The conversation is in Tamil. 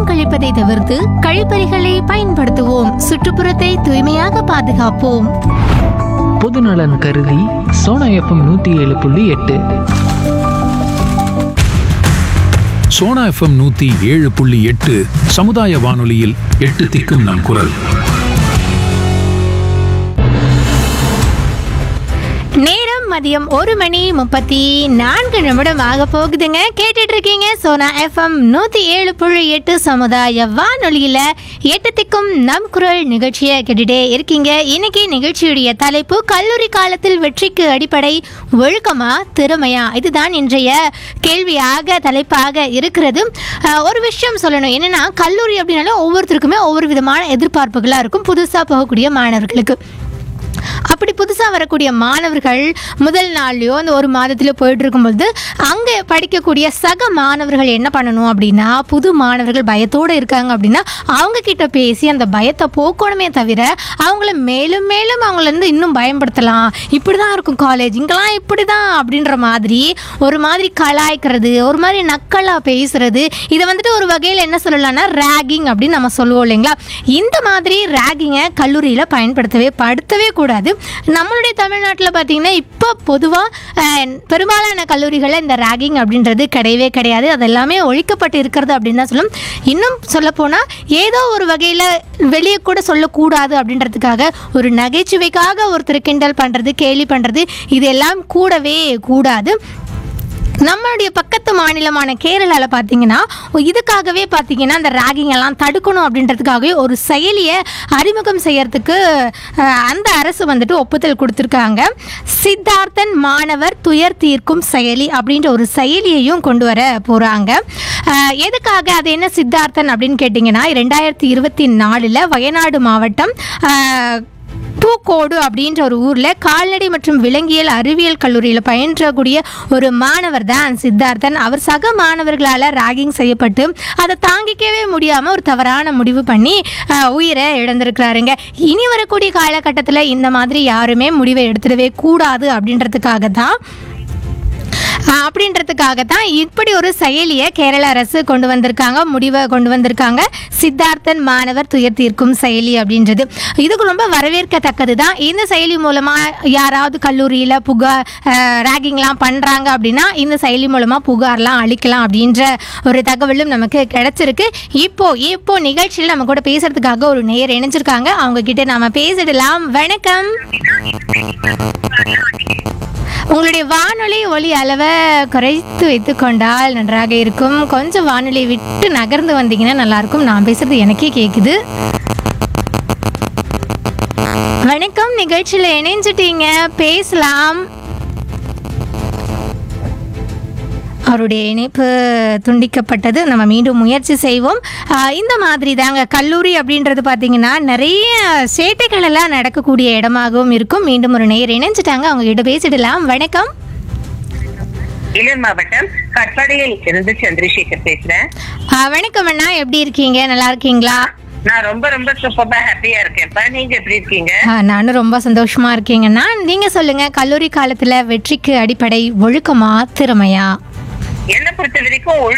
மலம் கழிப்பதை தவிர்த்து கழிப்பறைகளை பயன்படுத்துவோம் சுற்றுப்புறத்தை தூய்மையாக பாதுகாப்போம் பொதுநலன் கருதி சோனா எஃப்எம் நூற்றி ஏழு புள்ளி எட்டு சோனா எஃப்எம் நூத்தி ஏழு புள்ளி எட்டு சமுதாய வானொலியில் எட்டு திக்கும் நம் குரல் நேரம் மதியம் ஒரு மணி முப்பத்தி நான்கு நிமிடம் ஆக போகுதுங்க கேட்டுட்டு இருக்கீங்க சோனா எஃப்எம் நூத்தி ஏழு புள்ளி எட்டு சமுதாய வானொலியில எட்டு திக்கும் நம் குரல் நிகழ்ச்சியை கேட்டுட்டே இருக்கீங்க இன்னைக்கு நிகழ்ச்சியுடைய தலைப்பு கல்லூரி காலத்தில் வெற்றிக்கு அடிப்படை ஒழுக்கமா திறமையா இதுதான் இன்றைய கேள்வியாக தலைப்பாக இருக்கிறது அஹ், ஒரு விஷயம் சொல்லணும் என்னன்னா கல்லூரி அப்படின்னாலும் ஒவ்வொருத்தருக்குமே ஒவ்வொரு விதமான எதிர்பார்ப்புகளாக இருக்கும் புதுசாக போகக்கூடிய மாணவர்களுக்கு அப்படி புதுசாக வரக்கூடிய மாணவர்கள் முதல் நாள்லையோ அந்த ஒரு மாதத்தில் போயிட்டு இருக்கும்போது அங்கே படிக்கக்கூடிய சக மாணவர்கள் என்ன பண்ணணும் அப்படின்னா புது மாணவர்கள் பயத்தோடு இருக்காங்க அப்படின்னா அவங்க கிட்ட பேசி அந்த பயத்தை போக்கணுமே தவிர அவங்கள மேலும் மேலும் அவங்கள வந்து இன்னும் பயன்படுத்தலாம் இப்படி தான் இருக்கும் காலேஜ் இங்கெல்லாம் இப்படி தான் அப்படின்ற மாதிரி ஒரு மாதிரி கலாய்க்கிறது ஒரு மாதிரி நக்கலாக பேசுறது இதை வந்துட்டு ஒரு வகையில் என்ன சொல்லலாம்னா ரேகிங் அப்படின்னு நம்ம சொல்லுவோம் இல்லைங்களா இந்த மாதிரி ரேகிங்கை கல்லூரியில் பயன்படுத்தவே படுத்தவே கூடாது நம்மளுடைய தமிழ்நாட்டில் பார்த்தீங்கன்னா இப்போ பொதுவாக பெரும்பாலான கல்லூரிகளில் இந்த ரேகிங் அப்படின்றது கிடையவே கிடையாது அது எல்லாமே ஒழிக்கப்பட்டு இருக்கிறது அப்படின்னு தான் சொல்லும் இன்னும் சொல்லப்போனால் ஏதோ ஒரு வகையில் வெளியே கூட சொல்லக்கூடாது அப்படின்றதுக்காக ஒரு நகைச்சுவைக்காக ஒருத்தர் கிண்டல் பண்ணுறது கேலி பண்ணுறது இதெல்லாம் கூடவே கூடாது நம்மளுடைய பக்கத்து மாநிலமான கேரளாவில் பார்த்தீங்கன்னா இதுக்காகவே பார்த்தீங்கன்னா அந்த ராகிங் எல்லாம் தடுக்கணும் அப்படின்றதுக்காகவே ஒரு செயலியை அறிமுகம் செய்யறதுக்கு அஹ், அந்த அரசு வந்துட்டு ஒப்புதல் கொடுத்துருக்காங்க சித்தார்த்தன் மாணவர் துயர் தீர்க்கும் செயலி அப்படின்ற ஒரு செயலியையும் கொண்டு வர போகிறாங்க எதுக்காக அது என்ன சித்தார்த்தன் அப்படின்னு கேட்டிங்கன்னா ரெண்டாயிரத்தி இருபத்தி நாலில் வயநாடு மாவட்டம் அஹ், பூக்கோடு அப்படின்ற ஒரு ஊரில் கால்நடை மற்றும் விலங்கியல் அறிவியல் கல்லூரியில் பயின்றக்கூடிய ஒரு மாணவர் தான் சித்தார்த்தன் அவர் சக மாணவர்களால் ராகிங் செய்யப்பட்டு அதை தாங்கிக்கவே முடியாமல் ஒரு தவறான முடிவு பண்ணி அஹ், உயிரை இழந்திருக்கிறாருங்க இனி வரக்கூடிய காலகட்டத்தில் இந்த மாதிரி யாருமே முடிவை எடுத்துடவே கூடாது அப்படின்றதுக்காக தான் ஆஹ் அப்படின்றதுக்காக தான் இப்படி ஒரு செயலியை கேரள அரசு கொண்டு வந்திருக்காங்க முடிவை கொண்டு வந்திருக்காங்க சித்தார்த்தன் மாணவர் துயர் தீர்க்கும் செயலி அப்படின்றது இதுக்கு ரொம்ப வரவேற்கத்தக்கது தான் இந்த செயலி மூலமாக யாராவது கல்லூரியில் புகார் ரேகிங்லாம் பண்ணுறாங்க அப்படின்னா இந்த செயலி மூலமாக புகார்லாம் அளிக்கலாம் அப்படின்ற ஒரு தகவலும் நமக்கு கிடைச்சிருக்கு இப்போ இப்போ நிகழ்ச்சியில் நம்ம கூட பேசுறதுக்காக ஒரு நேயர் இணைஞ்சிருக்காங்க அவங்க கிட்ட நாம பேசிடலாம் வணக்கம் உங்களுடைய வானொலி ஒலி அளவை குறைத்து வைத்து கொண்டால் நன்றாக இருக்கும் கொஞ்சம் வானொலி விட்டு நகர்ந்து வந்தீங்கன்னா நல்லா இருக்கும் நான் பேசுறது எனக்கே கேக்குது வணக்கம் நிகழ்ச்சியில் இணைஞ்சிட்டீங்க பேசலாம் அவருடைய இணைப்பு துண்டிக்கப்பட்டது நம்ம மீண்டும் முயற்சி செய்வோம் ஆஹ் இந்த மாதிரி தாங்க கல்லூரி அப்படின்றது பார்த்தீங்கன்னா நிறைய சேட்டைகள் எல்லாம் நடக்கக்கூடிய இடமாகவும் இருக்கும் மீண்டும் ஒரு நேர் இணைஞ்சிட்டாங்க அவங்க கிட்ட பேசிடலாம் வணக்கம் வேலூர் மாவட்டம் கட்பாடியில் இருந்து சந்திரசேகர் பேசுறேன் ஆஹ் வணக்கம் அண்ணா எப்படி இருக்கீங்க நல்லா இருக்கீங்களா நான் ரொம்ப ரொம்ப சூப்பரா ஹாப்பியா இருக்கேன்ப்பா நீங்க எப்படி இருக்கீங்க ஆஹ் நானும் ரொம்ப சந்தோஷமா இருக்கீங்கண்ணா நீங்க சொல்லுங்க கல்லூரி காலத்துல வெற்றிக்கு அடிப்படை ஒழுக்கமா திறமையா என்னை பொறுத்த வரைக்கும்